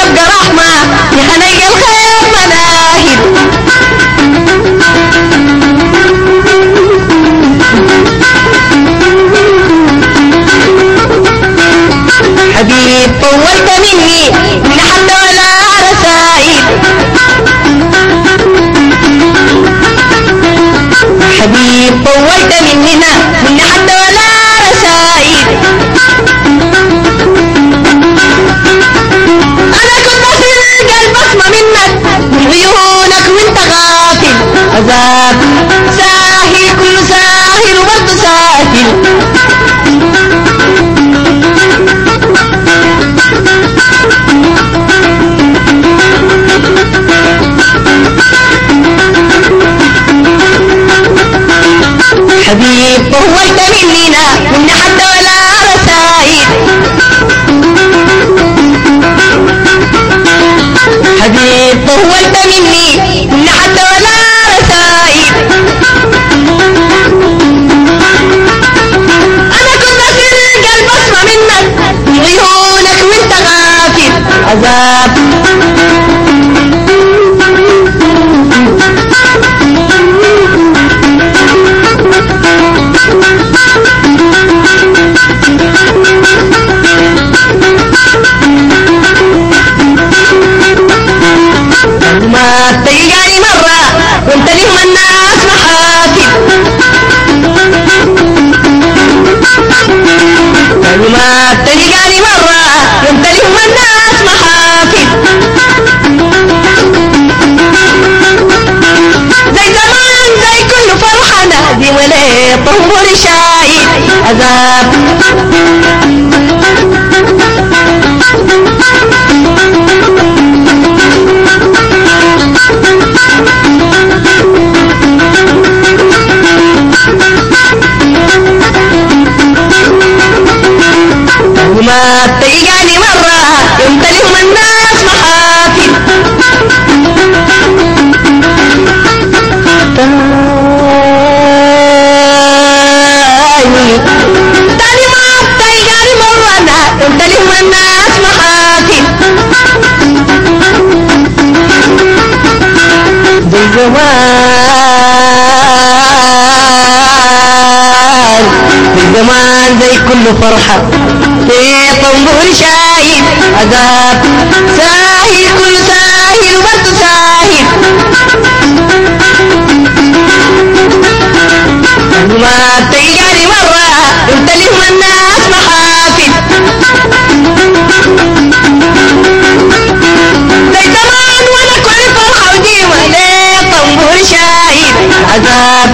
تبقى رحمة يخنق الخير مناهل حبيب طولت مني من حد ولا رسائل حبيب طولت مننا من حد ولا رسائل انا كنت اسرق البصمة منك من عيونك وانت غافل عذاب ساهل كله ساهل وبرضه ساهل حبيب طولت مننا من حد ولا رسائل حبيب طولت مني من حد ولا رسائل انا كنت اسرق البصمة منك من عيونك وانت غافل عذاب ما تلقاني مرة وانت لهم الناس محافل ما تلقاني مرة وانت لهم الناس محافل زي زمان زي كل فرحة نادي وليه طنبور شايل عذاب وما تلقاني مرة يوم تلهم الناس محافل تاني تاني ما تلقاني مرة أنا يوم تلهم الناس محافل زي زمان زي زمان زي كل فرحة في طنبور شاهد عذاب ساهل كل ساهل وبرضه ساهل ما تلقاني مرة انت لهم الناس محافل زي زمان وانا كل فرحة وديمة ليه طنبور شاهد عذاب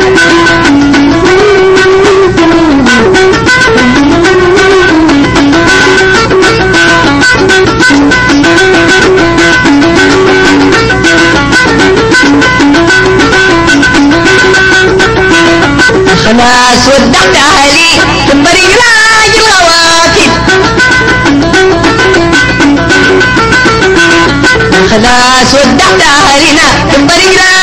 خلاص ودعت اهلي في الطريق لاج الغوافل خلاص ودعت اهلنا في الطريق لاج